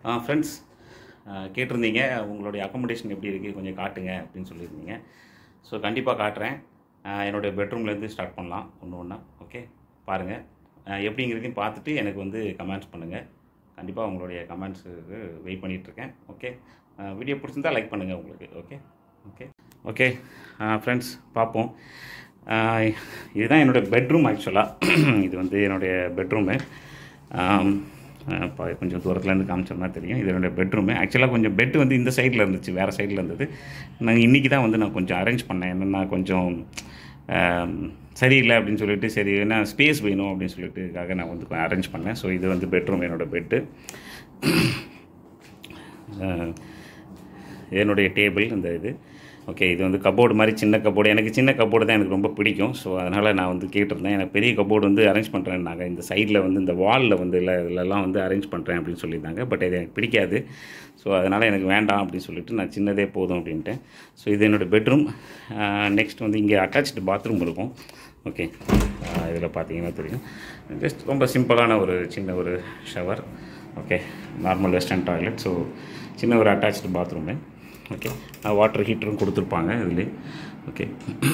friends கேட்டிருந்தீங்க உங்களுடைய accommodation எப்படி இருக்குது கொஞ்சம் காட்டுங்க அப்படின்னு சொல்லியிருந்தீங்க ஸோ கண்டிப்பாக காட்டுறேன் ஆஹ் என்னுடைய பெட்ரூம்லேருந்து ஸ்டார்ட் பண்ணலாம் ஒன்று ஒன்றா ஓகே பாருங்கள் எப்படிங்கிறதையும் பார்த்துட்டு எனக்கு வந்து கமெண்ட்ஸ் பண்ணுங்கள் கண்டிப்பாக உங்களுடைய கமெண்ட்ஸுக்கு வெயிட் பண்ணிகிட்ருக்கேன் ஓகே வீடியோ பிடிச்சிருந்தா லைக் பண்ணுங்கள் உங்களுக்கு ஓகே ஓகே ஓகே ஃப்ரெண்ட்ஸ் பார்ப்போம் ஆஹ் இதுதான் என்னோடய பெட்ரூம் ஆக்சுவலாக இது வந்து என்னுடைய பெட்ரூமு இப்போ கொஞ்சம் தூரத்துலேருந்து காமிச்சோம்னா தெரியும் இது என்னோடய பெட்ரூமு ஆக்சுவலாக கொஞ்சம் பெட் வந்து இந்த சைடில் இருந்துச்சு வேறு சைடில் இருந்தது நான் இன்றைக்கி தான் வந்து நான் கொஞ்சம் அரேஞ்ச் பண்ணேன் என்னென்னா கொஞ்சம் ஆம், சரியில்லை அப்படின்னு சொல்லிட்டு சரி ஏன்னா ஸ்பேஸ் வேணும் அப்படின்னு சொல்லிட்டுக்காக நான் வந்து அரேஞ்ச் பண்ணேன் ஸோ இது வந்து பெட்ரூம் என்னோடய பெட்டு என்னுடைய டேபிள் இந்த இது ஓகே இது வந்து கபோர்டு மாதிரி சின்ன கபோர்டு எனக்கு சின்ன கபோர்டு தான் எனக்கு ரொம்ப பிடிக்கும் ஸோ அதனால் நான் வந்து கேட்டிருந்தேன் எனக்கு பெரிய கபோர்டு வந்து அரேஞ்ச் பண்ணுறேன் நாங்கள் இந்த சைடில் வந்து இந்த வாலில் வந்து இல்லை இதிலலாம் வந்து அரேஞ்ச் பண்ணுறேன் அப்படின்னு சொல்லியிருந்தாங்க பட் இது எனக்கு பிடிக்காது ஸோ அதனால் எனக்கு வேண்டாம் அப்படின்னு சொல்லிட்டு நான் சின்னதே போதும் அப்படின்ட்டு ஸோ இது என்னோடய பெட்ரூம் நெக்ஸ்ட் வந்து இங்கே அட்டாச்டு பாத்ரூம் இருக்கும் ஓகே இதில் பார்த்தீங்கன்னா தெரியும் ஜஸ்ட் ரொம்ப சிம்பிளான ஒரு சின்ன ஒரு shower okay normal western toilet so சின்ன ஒரு அட்டாச்டு பாத்ரூமு ஓகே வாட்டர் ஹீட்டரும் கொடுத்துருப்பாங்க இதுலேயே ஓகே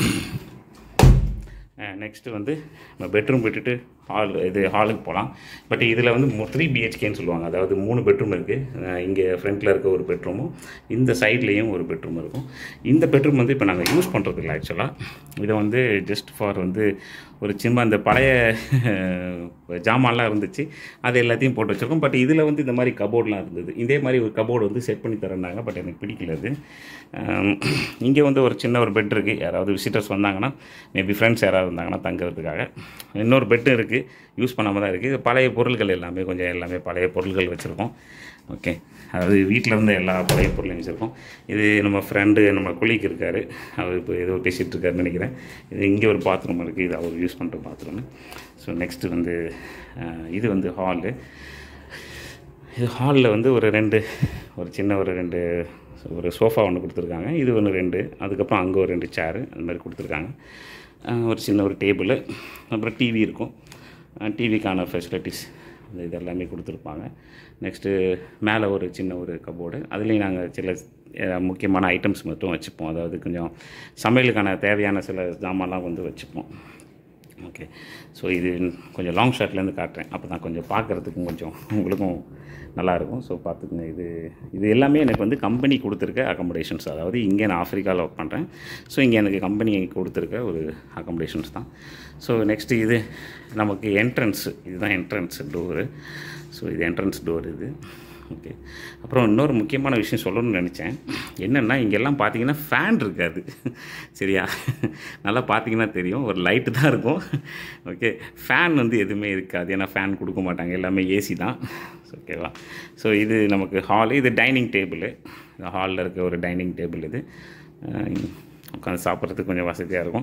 நெக்ஸ்ட்டு வந்து நம்ம பெட்ரூம் விட்டுட்டு ஹால் இது ஹாலுக்கு போகலாம் பட் இதில் வந்து த்ரீ பிஹெச்கேன்னு சொல்லுவாங்க அதாவது மூணு பெட்ரூம் இருக்குது இங்கே ஃப்ரண்ட்டில் இருக்க ஒரு பெட்ரூமும் இந்த சைட்லேயும் ஒரு பெட்ரூம் இருக்கும் இந்த பெட்ரூம் வந்து இப்போ நாங்கள் யூஸ் பண்ணுறது இல்லை ஆக்சுவலாக இதை வந்து ஜஸ்ட் ஃபார் வந்து ஒரு சின்ன அந்த பழைய ஜாமான்லாம் இருந்துச்சு அது எல்லாத்தையும் போட்டு வச்சுருக்கோம் பட் இதில் வந்து இந்த மாதிரி கபோர்ட்லாம் இருந்தது இதே மாதிரி ஒரு கபோர்டு வந்து செட் பண்ணி தரேன்னாங்க பட் எனக்கு பிடிக்கல அது இங்கே வந்து ஒரு சின்ன ஒரு பெட் இருக்குது யாராவது விசிட்டர்ஸ் வந்தாங்கன்னா மேபி ஃப்ரெண்ட்ஸ் யாராவது இருந்தாங்கன்னா தங்குறதுக்காக இன்னொரு பெட்டும் இருக்குது யூஸ் பண்ணாமல் தான் இருக்குது பழைய பொருட்கள் எல்லாமே கொஞ்சம் எல்லாமே பழைய பொருட்கள் வச்சுருக்கோம் ஓகே அதாவது வீட்டில் இருந்த எல்லா பழைய பொருளையும் வச்சுருக்கோம் இது நம்ம ஃப்ரெண்டு நம்ம குளிக்கு இருக்கார் அவர் இப்போ ஏதோ பேசிகிட்டு இருக்காருன்னு நினைக்கிறேன் இது இங்கே ஒரு பாத்ரூம் இருக்குது இது அவர் யூஸ் பண்ணுற பாத்ரூமு ஸோ நெக்ஸ்ட்டு வந்து அஹ், இது வந்து ஹாலு இது ஹாலில் வந்து ஒரு ரெண்டு ஒரு சின்ன ஒரு ரெண்டு ஒரு சோஃபா ஒன்று கொடுத்துருக்காங்க இது ஒன்று ரெண்டு அதுக்கப்புறம் அங்கே ஒரு ரெண்டு சேரு அந்த மாதிரி கொடுத்துருக்காங்க அஹ் ஒரு சின்ன ஒரு டேபிள் அப்புறம் டிவி இருக்கும் டிவிக்கான ஃபெசிலிட்டிஸ் அந்த இது எல்லாமே கொடுத்துருப்பாங்க நெக்ஸ்ட்டு மேலே ஒரு சின்ன ஒரு கபோர்டு அதுலேயும் நாங்கள் சில அஹ், முக்கியமான ஐட்டம்ஸ் மட்டும் வச்சுப்போம் அதாவது கொஞ்சம் சமையலுக்கான தேவையான சில ஜாமான்லாம் வந்து வச்சுப்போம் ஓகே ஸோ இது கொஞ்சம் லாங் ஷாட்லேருந்து காட்டுறேன் அப்போ தான் கொஞ்சம் பார்க்குறதுக்கும் கொஞ்சம் உங்களுக்கும் நல்லாயிருக்கும் ஸோ பார்த்துக்குங்க இது இது எல்லாமே எனக்கு வந்து கம்பெனி கொடுத்துருக்க அக்கமடேஷன்ஸ் அதாவது இங்கே நான் ஆஃப்ரிக்காவில் ஒர்க் பண்ணுறேன் ஸோ இங்கே எனக்கு கம்பெனி கொடுத்துருக்க ஒரு அக்கமடேஷன்ஸ் தான் ஸோ நெக்ஸ்ட்டு இது நமக்கு என்ட்ரன்ஸு இதுதான் என்ட்ரன்ஸ் டோரு ஸோ இது என்ட்ரன்ஸ் டோர் இது ஓகே அப்புறம் இன்னொரு முக்கியமான விஷயம் சொல்லணும்னு நினச்சேன் என்னென்னா இங்கெல்லாம் பார்த்தீங்கன்னா ஃபேன் இருக்காது சரியா நல்லா பார்த்தீங்கன்னா தெரியும் ஒரு லைட்டு தான் இருக்கும் ஓகே ஃபேன் வந்து எதுவுமே இருக்காது ஏன்னா ஃபேன் கொடுக்க மாட்டாங்க எல்லாமே ஏசி தான் ஓகேவா ஸோ இது நமக்கு ஹால் இது டைனிங் டேபிள் ஹாலில் இருக்க ஒரு டைனிங் டேபிள் இது அஹ் உட்காந்து சாப்பிட்றதுக்கு கொஞ்சம் வசதியாக இருக்கும்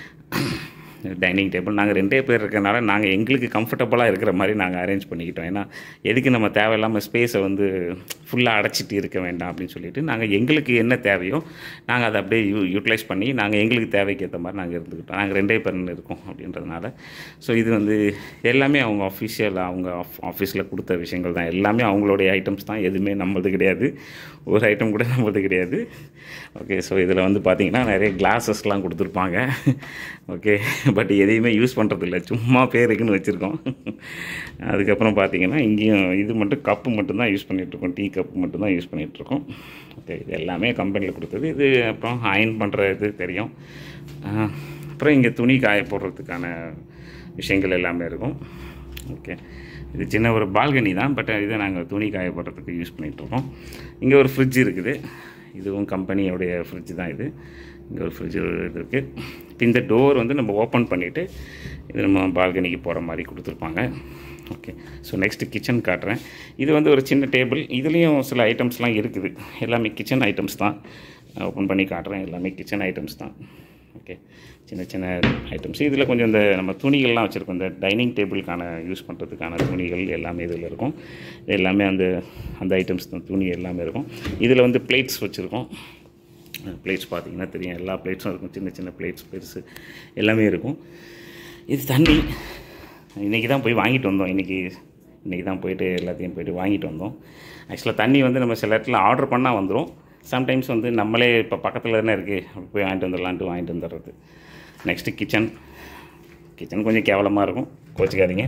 டைனிங் டேபிள் நாங்கள் ரெண்டே பேர் இருக்கறனால நாங்கள் எங்களுக்கு கம்ஃபர்டபுளாக இருக்கிற மாதிரி நாங்கள் அரேஞ்ச் பண்ணிக்கிட்டோம் ஏன்னா எதுக்கு நம்ம தேவையில்லாமல் ஸ்பேஸை வந்து ஃபுல்லாக அடைச்சிட்டு இருக்க வேண்டாம் அப்படின்னு சொல்லிட்டு நாங்கள் எங்களுக்கு என்ன தேவையோ நாங்கள் அதை அப்படியே யூ யூட்டிலைஸ் பண்ணி நாங்கள் எங்களுக்கு தேவைக்கு ஏற்ற மாதிரி நாங்கள் இருந்துக்கிட்டோம் நாங்கள் ரெண்டே பேர் இருக்கோம் அப்படின்றதுனால ஸோ இது வந்து எல்லாமே அவங்க அஃபிஷியல் அவங்க ஆஃப் ஆஃபீஸில் கொடுத்த விஷயங்கள் தான் எல்லாமே அவங்களுடைய ஐட்டம்ஸ் தான் எதுவுமே நம்மளது கிடையாது ஒரு ஐட்டம் கூட நம்மளது கிடையாது ஓகே ஸோ இதில் வந்து பார்த்திங்கன்னா நிறைய கிளாஸஸ்லாம் கொடுத்துருப்பாங்க ஓகே பட் எதையுமே யூஸ் பண்ணுறது இல்லை சும்மா பேருக்குன்னு வச்சுருக்கோம் அதுக்கப்புறம் பார்த்தீங்கன்னா இங்கேயும் இது மட்டும் கப்பு மட்டும்தான் யூஸ் பண்ணிகிட்ருக்கோம் டீ கப்பு மட்டும்தான் யூஸ் பண்ணிகிட்ருக்கோம் ஓகே இது எல்லாமே கம்பெனியில் கொடுத்தது இது அப்புறம் அயன் பண்ணுற இது தெரியும் ஆஹ், அப்புறம் இங்கே துணி காய போடுறதுக்கான விஷயங்கள் எல்லாமே இருக்கும் ஓகே இது சின்ன ஒரு பால்கனி தான் பட் இதை நாங்கள் துணி காய போடுறதுக்கு யூஸ் பண்ணிகிட்ருக்கோம் இங்கே ஒரு ஃப்ரிட்ஜ் இருக்குது இதுவும் கம்பெனியோடைய ஃப்ரிட்ஜ் தான் இது இங்கே ஒரு ஃப்ரிட்ஜ் இது இருக்குது இப்போ இந்த டோர் வந்து நம்ம ஓப்பன் பண்ணிவிட்டு இது நம்ம பால்கனிக்கு போகிற மாதிரி கொடுத்துருப்பாங்க ஓகே ஸோ நெக்ஸ்ட்டு கிச்சன் காட்டுறேன் இது வந்து ஒரு சின்ன டேபிள் இதுலேயும் சில ஐட்டம்ஸ்லாம் இருக்குது எல்லாமே கிச்சன் ஐட்டம்ஸ் தான் ஓப்பன் பண்ணி காட்டுறேன் எல்லாமே கிச்சன் ஐட்டம்ஸ் தான் ஓகே சின்ன சின்ன ஐட்டம்ஸ் இதில் கொஞ்சம் இந்த நம்ம துணிகள்லாம் வச்சுருக்கோம் இந்த டைனிங் டேபிளுக்கான யூஸ் பண்ணுறதுக்கான துணிகள் எல்லாமே இதில் இருக்கும் இது எல்லாமே அந்த அந்த ஐட்டம்ஸ் தான் துணி எல்லாமே இருக்கும் இதில் வந்து பிளேட்ஸ் வச்சுருக்கோம் பிளேட்ஸ் பார்த்தீங்கன்னா தெரியும் எல்லா பிளேட்ஸும் இருக்கும் சின்ன சின்ன பிளேட்ஸ் பெருசு எல்லாமே இருக்கும் இது தண்ணி இன்றைக்கி தான் போய் வாங்கிட்டு வந்தோம் இன்றைக்கி இன்றைக்கி தான் போயிட்டு எல்லாத்தையும் போயிட்டு வாங்கிட்டு வந்தோம் ஆக்சுவலாக தண்ணி வந்து நம்ம சில இடத்துல ஆர்டர் பண்ணால் வந்துடும் சம்டைம்ஸ் வந்து நம்மளே இப்போ பக்கத்தில் தானே இருக்குது அப்படி போய் வாங்கிட்டு வந்துடலான்ட்டு வாங்கிட்டு வந்துடுறது நெக்ஸ்ட்டு கிச்சன் கிச்சன் கொஞ்சம் கேவலமாக இருக்கும் கோச்சிக்காதீங்க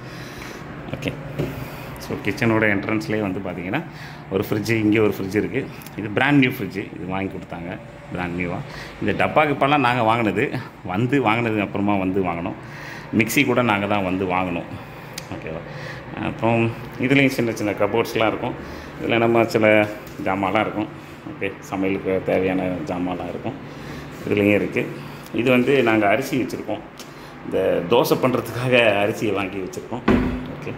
ஓகே ஸோ கிச்சனோட என்ட்ரன்ஸ்லேயே வந்து பார்த்தீங்கன்னா ஒரு ஃப்ரிட்ஜு இங்கே ஒரு ஃப்ரிட்ஜ் இருக்குது இது பிராண்ட் நியூ ஃப்ரிட்ஜு இது வாங்கி கொடுத்தாங்க பிராண்ட் நியூவாக இந்த டப்பாக்கு இப்போல்லாம் நாங்கள் வாங்கினது வந்து வாங்கினதுக்கு அப்புறமா வந்து வாங்கினோம் மிக்ஸி கூட நாங்கள் தான் வந்து வாங்கினோம் ஓகேவா அப்புறம் இதுலேயும் சின்ன சின்ன கபோர்ட்ஸ்லாம் இருக்கும் இதில் நம்ம சில ஜாமான்லாம் இருக்கும் ஓகே சமையலுக்கு தேவையான ஜாமான்லாம் இருக்கும் இதுலேயும் இருக்குது இது வந்து நாங்கள் அரிசி வச்சுருக்கோம் இந்த தோசை பண்ணுறதுக்காக அரிசியை வாங்கி வச்சுருக்கோம் ஓகே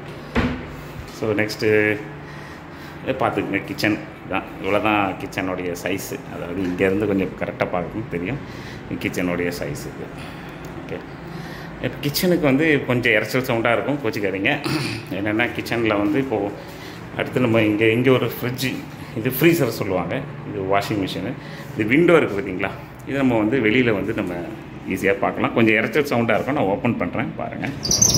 ஸோ நெக்ஸ்ட்டு பார்த்துக்குங்க கிச்சன் தான் இவ்வளோ தான் கிச்சனுடைய சைஸு அதாவது இங்கேருந்து கொஞ்சம் கரெக்டாக பார்க்கணும் தெரியும் கிச்சனுடைய சைஸ் இது ஓகே இப்போ கிச்சனுக்கு வந்து கொஞ்சம் இறைச்சல் சவுண்டாக இருக்கும் கோச்சிக்காதீங்க என்னென்னா கிச்சனில் வந்து இப்போது அடுத்து நம்ம இங்கே இங்கே ஒரு ஃப்ரிட்ஜு இது ஃப்ரீசர் சொல்லுவாங்க இது வாஷிங் மிஷினு இது விண்டோ இருக்குது பார்த்தீங்களா இது நம்ம வந்து வெளியில் வந்து நம்ம ஈஸியாக பார்க்கலாம் கொஞ்சம் இறைச்சல் சவுண்டாக இருக்கும் நான் ஓப்பன் பண்ணுறேன் பாருங்கள்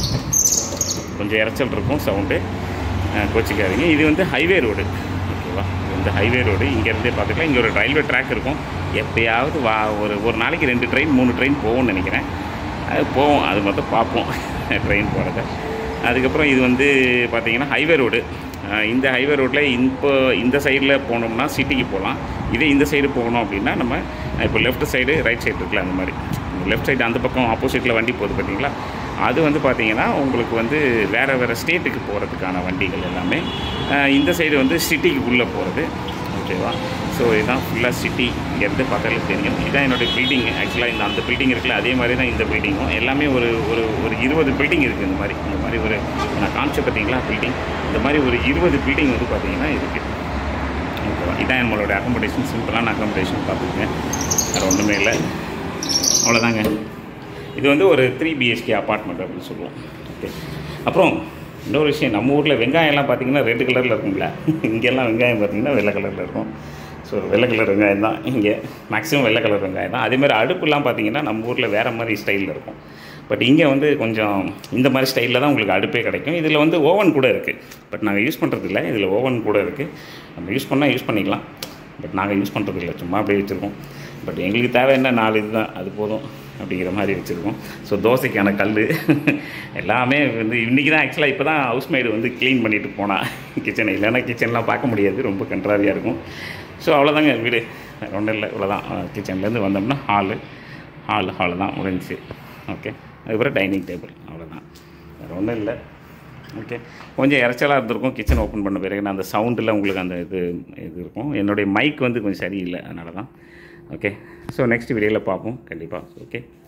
கொஞ்சம் இறைச்சல் இருக்கும் சவுண்டு கோச்சிக்காதீங்க இது வந்து ஹைவே ரோடு ஓகேவா இது வந்து ஹைவே ரோடு இங்கேருந்தே பார்த்துக்கலாம் இங்கே ஒரு ரயில்வே ட்ராக் இருக்கும் எப்பயாவது வா ஒரு ஒரு நாளைக்கு ரெண்டு ட்ரெயின் மூணு ட்ரெயின் போகும்னு நினைக்கிறேன் அது போவோம் அது மட்டும் பார்ப்போம் ட்ரெயின் போகிறத அதுக்கப்புறம் இது வந்து பார்த்திங்கன்னா ஹைவே ரோடு இந்த ஹைவே ரோட்டில் இப்போ இந்த சைடில் போனோம்னா சிட்டிக்கு போகலாம் இதே இந்த சைடு போகணும் அப்படின்னா நம்ம இப்போ லெஃப்ட் சைடு ரைட் சைடு இருக்குல்ல அந்த மாதிரி லெஃப்ட் சைடு அந்த பக்கம் ஆப்போசிட்டில் வண்டி போகுது பார்த்தீங்களா அது வந்து பார்த்திங்கன்னா உங்களுக்கு வந்து வேறு வேறு ஸ்டேட்டுக்கு போகிறதுக்கான வண்டிகள் எல்லாமே அஹ் இந்த சைடு வந்து சிட்டிக்கு உள்ளே போகிறது ஓகேவா ஸோ இதுதான் ஃபுல்லாக சிட்டி இங்கேருந்து பார்த்தாலே தெரியும் இதுதான் என்னுடைய பில்டிங் ஆக்சுவலாக இந்த அந்த பில்டிங் இருக்குல்ல அதே மாதிரி தான் இந்த பில்டிங்கும் எல்லாமே ஒரு ஒரு ஒரு இருபது பில்டிங் இருக்குது இந்த மாதிரி இந்த மாதிரி ஒரு நான் காமிச்ச பார்த்தீங்களா பில்டிங் இந்த மாதிரி ஒரு இருபது பில்டிங் வந்து பார்த்தீங்கன்னா இருக்குது ஓகேவா இதான் நம்மளோட அக்கமடேஷன் சிம்பிளான அக்கமடேஷன் பார்த்துக்குங்க வேறு ஒன்றுமே இல்லை அவ்வளோதாங்க இது வந்து ஒரு த்ரீ பிஹெச்கே அப்பார்ட்மெண்ட் அப்படின்னு சொல்லுவோம் ஓகே அப்புறம் இன்னொரு விஷயம் நம்ம ஊரில் வெங்காயம்லாம் பார்த்தீங்கன்னா ரெட் கலரில் இருக்குங்களா இங்கெல்லாம் வெங்காயம் பார்த்தீங்கன்னா வெள்ளை கலரில் இருக்கும் ஸோ வெள்ளை கலர் வெங்காயம் தான் இங்கே மேக்ஸிமம் வெள்ளை கலர் வெங்காயம் தான் அதேமாதிரி அடுப்புலாம் பார்த்தீங்கன்னா நம்ம ஊரில் வேறு மாதிரி ஸ்டைலில் இருக்கும் பட் இங்கே வந்து கொஞ்சம் இந்த மாதிரி ஸ்டைலில் தான் உங்களுக்கு அடுப்பே கிடைக்கும் இதில் வந்து ஓவன் கூட இருக்குது பட் நாங்கள் யூஸ் பண்ணுறது இல்லை இதில் ஓவன் கூட இருக்குது நம்ம யூஸ் பண்ணால் யூஸ் பண்ணிக்கலாம் பட் நாங்கள் யூஸ் பண்ணுறது இல்லை சும்மா அப்படியே வச்சுருக்கோம் பட் எங்களுக்கு தேவை என்ன நாலு இதுதான் அது போதும் அப்படிங்கிற மாதிரி வச்சுருக்கோம் ஸோ தோசைக்கான கல் எல்லாமே வந்து இன்றைக்கி தான் ஆக்சுவலாக இப்போ தான் ஹவுஸ் மேடு வந்து க்ளீன் பண்ணிட்டு போனா கிச்சனை இல்லைன்னா கிச்சன்லாம் பார்க்க முடியாது ரொம்ப கன்றாவியாக இருக்கும் ஸோ அவ்வளோதாங்க வீடு வேறு ஒன்றும் இல்லை இவ்வளோதான் கிச்சன்லேருந்து வந்தோம்னா ஹாலு ஹால் ஹால் தான் முடிஞ்சிச்சு ஓகே அதுக்கப்புறம் டைனிங் டேபிள் அவ்வளோதான் வேறு ஒன்றும் இல்லை ஓகே கொஞ்சம் இறைச்சலாக இருந்திருக்கும் கிச்சன் ஓப்பன் பண்ண பிறகு நான் அந்த சவுண்டில் உங்களுக்கு அந்த இது இது இருக்கும் என்னுடைய மைக் வந்து கொஞ்சம் சரியில்லை அதனால தான் ஓகே ஸோ நெக்ஸ்ட் வீடியோவில் பார்ப்போம் கண்டிப்பாக ஓகே